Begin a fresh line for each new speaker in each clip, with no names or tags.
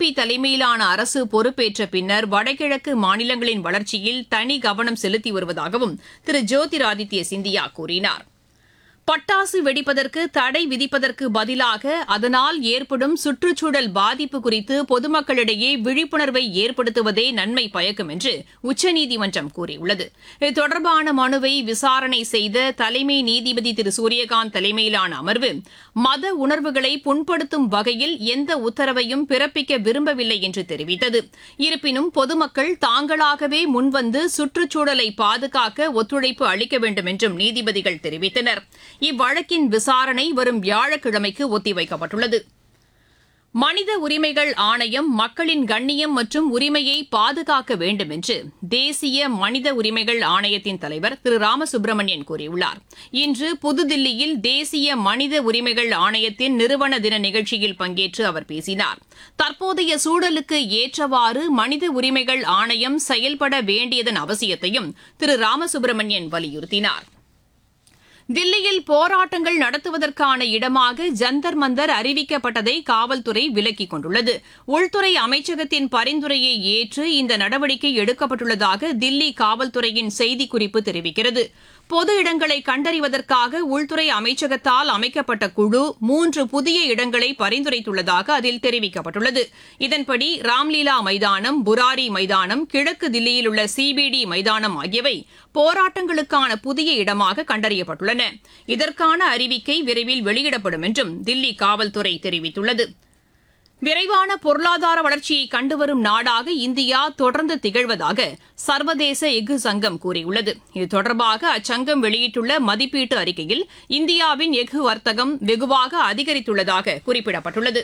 BJP தலைமையிலான அரசு பொறுப்பேற்ற பின்னர் வடகிழக்கு மாநிலங்களின் வளர்ச்சியில் தனி கவனம் செலுத்தி வருவதாகவும் திரு ஜோதிராதித்ய சிந்தியா கூறினார் பட்டாசு வெடிப்பதற்கு தடை விதிப்பதற்கு பதிலாக அதனால் ஏற்படும் சுற்றுச்சூழல் பாதிப்பு குறித்து பொதுமக்களிடையே விழிப்புணர்வை ஏற்படுத்துவதே நன்மை பயக்கும் என்று உச்சநீதிமன்றம் கூறியுள்ளது இது தொடர்பான மனுவை விசாரணை செய்த தலைமை நீதிபதி திரு சூரியகாந்த் தலைமையிலான அமர்வு மத உணர்வுகளை புண்படுத்தும் வகையில் எந்த உத்தரவையும் பிறப்பிக்க விரும்பவில்லை என்று தெரிவித்தது இருப்பினும் பொதுமக்கள் தாங்களாகவே முன்வந்து சுற்றுச்சூழலை பாதுகாக்க ஒத்துழைப்பு அளிக்க வேண்டும் என்றும் நீதிபதிகள் தெரிவித்தனர் இவ்வழக்கின் விசாரணை வரும் வியாழக்கிழமைக்கு ஒத்திவைக்கப்பட்டுள்ளது மனித உரிமைகள் ஆணையம் மக்களின் கண்ணியம் மற்றும் உரிமையை பாதுகாக்க வேண்டும் என்று தேசிய மனித உரிமைகள் ஆணையத்தின் தலைவர் திரு ராமசுப்பிரமணியன் கூறியுள்ளார் இன்று புதுதில்லியில் தேசிய மனித உரிமைகள் ஆணையத்தின் நிறுவன தின நிகழ்ச்சியில் பங்கேற்று அவர் பேசினார் தற்போதைய சூழலுக்கு ஏற்றவாறு மனித உரிமைகள் ஆணையம் செயல்பட வேண்டியதன் அவசியத்தையும் திரு ராமசுப்பிரமணியன் வலியுறுத்தினார் தில்லியில் போராட்டங்கள் நடத்துவதற்கான இடமாக ஜந்தர் மந்தர் அறிவிக்கப்பட்டதை காவல்துறை விலக்கிக் கொண்டுள்ளது உள்துறை அமைச்சகத்தின் பரிந்துரையை ஏற்று இந்த நடவடிக்கை எடுக்கப்பட்டுள்ளதாக தில்லி காவல்துறையின் செய்திக்குறிப்பு தெரிவிக்கிறது பொது இடங்களை கண்டறிவதற்காக உள்துறை அமைச்சகத்தால் அமைக்கப்பட்ட குழு மூன்று புதிய இடங்களை பரிந்துரைத்துள்ளதாக அதில் தெரிவிக்கப்பட்டுள்ளது இதன்படி ராம்லீலா மைதானம் புராரி மைதானம் கிழக்கு தில்லியில் உள்ள சிபிடி மைதானம் ஆகியவை போராட்டங்களுக்கான புதிய இடமாக கண்டறியப்பட்டுள்ளன இதற்கான அறிவிக்கை விரைவில் வெளியிடப்படும் என்றும் தில்லி காவல்துறை தெரிவித்துள்ளது விரைவான பொருளாதார வளர்ச்சியை கண்டுவரும் நாடாக இந்தியா தொடர்ந்து திகழ்வதாக சர்வதேச எஃகு சங்கம் கூறியுள்ளது இது தொடர்பாக அச்சங்கம் வெளியிட்டுள்ள மதிப்பீட்டு அறிக்கையில் இந்தியாவின் எஃகு வர்த்தகம் வெகுவாக அதிகரித்துள்ளதாக குறிப்பிடப்பட்டுள்ளது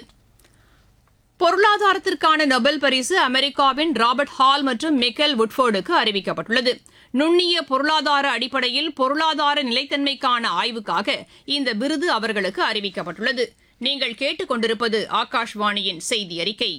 பொருளாதாரத்திற்கான நொபல் பரிசு அமெரிக்காவின் ராபர்ட் ஹால் மற்றும் மிக்கேல் உட்ஃபோர்டுக்கு அறிவிக்கப்பட்டுள்ளது நுண்ணிய பொருளாதார அடிப்படையில் பொருளாதார நிலைத்தன்மைக்கான ஆய்வுக்காக இந்த விருது அவர்களுக்கு அறிவிக்கப்பட்டுள்ளது நீங்கள் கேட்டுக்கொண்டிருப்பது ஆகாஷ்வாணியின் செய்தி அறிக்கை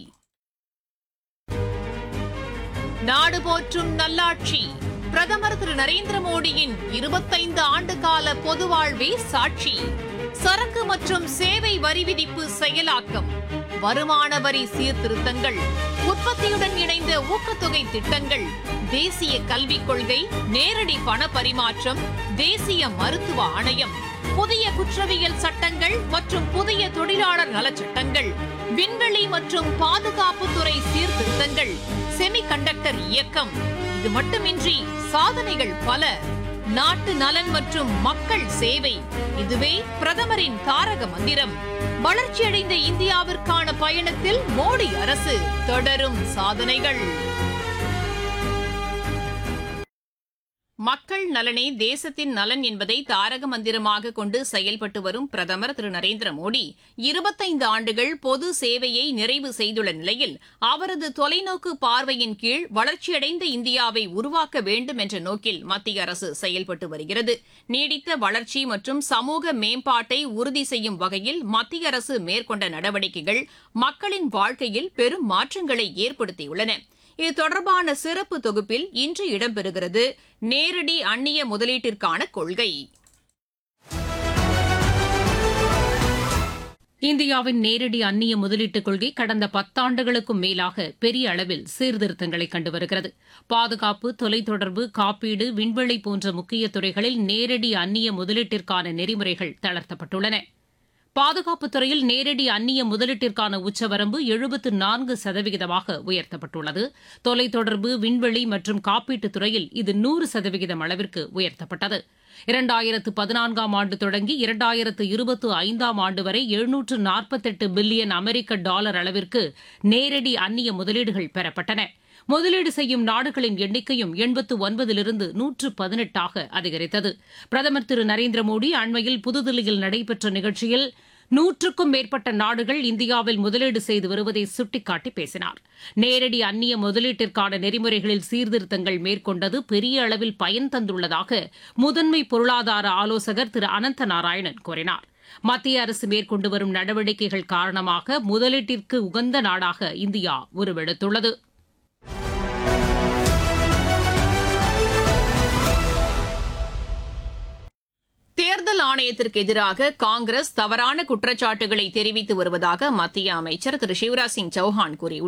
நாடு போற்றும் நல்லாட்சி பிரதமர் திரு நரேந்திர மோடியின் இருபத்தைந்து ஆண்டு கால பொது வாழ்வே சாட்சி சரக்கு மற்றும் சேவை வரி விதிப்பு செயலாக்கம் வருமான வரி சீர்திருத்தங்கள் உற்பத்தியுடன் இணைந்த ஊக்கத்தொகை திட்டங்கள் தேசிய கல்விக் கொள்கை நேரடி பண பரிமாற்றம் தேசிய மருத்துவ ஆணையம் புதிய குற்றவியல் சட்டங்கள் மற்றும் புதிய தொழிலாளர் நலச்சட்டங்கள் விண்வெளி மற்றும் பாதுகாப்புத்துறை சீர்திருத்தங்கள் செமிகண்டக்டர் இயக்கம் இது மட்டுமின்றி சாதனைகள் பல நாட்டு நலன் மற்றும் மக்கள் சேவை இதுவே பிரதமரின் தாரக மந்திரம் வளர்ச்சியடைந்த இந்தியாவிற்கான பயணத்தில் மோடி அரசு தொடரும் சாதனைகள் மக்கள் நலனே தேசத்தின் நலன் என்பதை தாரக மந்திரமாக கொண்டு செயல்பட்டு வரும் பிரதமர் திரு நரேந்திர மோடி இருபத்தைந்து ஆண்டுகள் பொது சேவையை நிறைவு செய்துள்ள நிலையில் அவரது தொலைநோக்கு பார்வையின் கீழ் வளர்ச்சியடைந்த இந்தியாவை உருவாக்க வேண்டும் என்ற நோக்கில் மத்திய அரசு செயல்பட்டு வருகிறது நீடித்த வளர்ச்சி மற்றும் சமூக மேம்பாட்டை உறுதி செய்யும் வகையில் மத்திய அரசு மேற்கொண்ட நடவடிக்கைகள் மக்களின் வாழ்க்கையில் பெரும் மாற்றங்களை ஏற்படுத்தியுள்ளன இது தொடர்பான சிறப்பு தொகுப்பில் இன்று இடம்பெறுகிறது நேரடி அந்நிய முதலீட்டிற்கான கொள்கை
இந்தியாவின் நேரடி அந்நிய முதலீட்டுக் கொள்கை கடந்த பத்தாண்டுகளுக்கும் மேலாக பெரிய அளவில் சீர்திருத்தங்களை கண்டு வருகிறது பாதுகாப்பு தொலைத்தொடர்பு காப்பீடு விண்வெளி போன்ற முக்கிய துறைகளில் நேரடி அந்நிய முதலீட்டிற்கான நெறிமுறைகள் தளர்த்தப்பட்டுள்ளன பாதுகாப்புத் துறையில் நேரடி அந்நிய முதலீட்டிற்கான உச்சவரம்பு எழுபத்து நான்கு சதவிகிதமாக உயர்த்தப்பட்டுள்ளது தொலைத்தொடர்பு விண்வெளி மற்றும் காப்பீட்டுத் துறையில் இது நூறு சதவிகிதம் அளவிற்கு உயர்த்தப்பட்டது இரண்டாயிரத்து பதினான்காம் ஆண்டு தொடங்கி இரண்டாயிரத்து இருபத்து ஐந்தாம் ஆண்டு வரை எழுநூற்று நாற்பத்தெட்டு பில்லியன் அமெரிக்க டாலர் அளவிற்கு நேரடி அந்நிய முதலீடுகள் பெறப்பட்டன முதலீடு செய்யும் நாடுகளின் எண்ணிக்கையும் எண்பத்து ஒன்பதிலிருந்து நூற்று பதினெட்டாக அதிகரித்தது பிரதமர் திரு நரேந்திர மோடி அண்மையில் புதுதில்லியில் நடைபெற்ற நிகழ்ச்சியில் நூற்றுக்கும் மேற்பட்ட நாடுகள் இந்தியாவில் முதலீடு செய்து வருவதை சுட்டிக்காட்டி பேசினார் நேரடி அந்நிய முதலீட்டிற்கான நெறிமுறைகளில் சீர்திருத்தங்கள் மேற்கொண்டது பெரிய அளவில் பயன் தந்துள்ளதாக முதன்மை பொருளாதார ஆலோசகர் திரு அனந்த நாராயணன் கூறினார் மத்திய அரசு மேற்கொண்டு வரும் நடவடிக்கைகள் காரணமாக முதலீட்டிற்கு உகந்த நாடாக இந்தியா உருவெடுத்துள்ளது
தேர்தல் ஆணையத்திற்கு எதிராக காங்கிரஸ் தவறான குற்றச்சாட்டுகளை தெரிவித்து வருவதாக மத்திய அமைச்சர் திரு சிவராஜ் சிங் சௌஹான் கூறியுள்ளார்